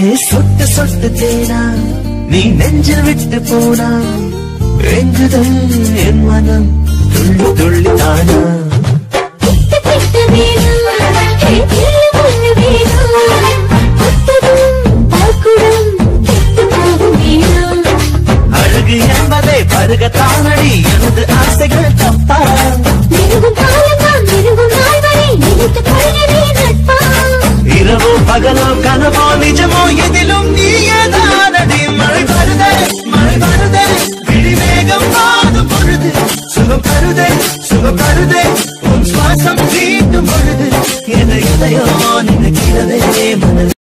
சொட்டு சொட்டு தேனா நீ நெஞ்சில் விட்டு போனா எங்குதல் என் மனம் துள்ளி துள்ளி தானா கிட்ட கிட்ட வேணும்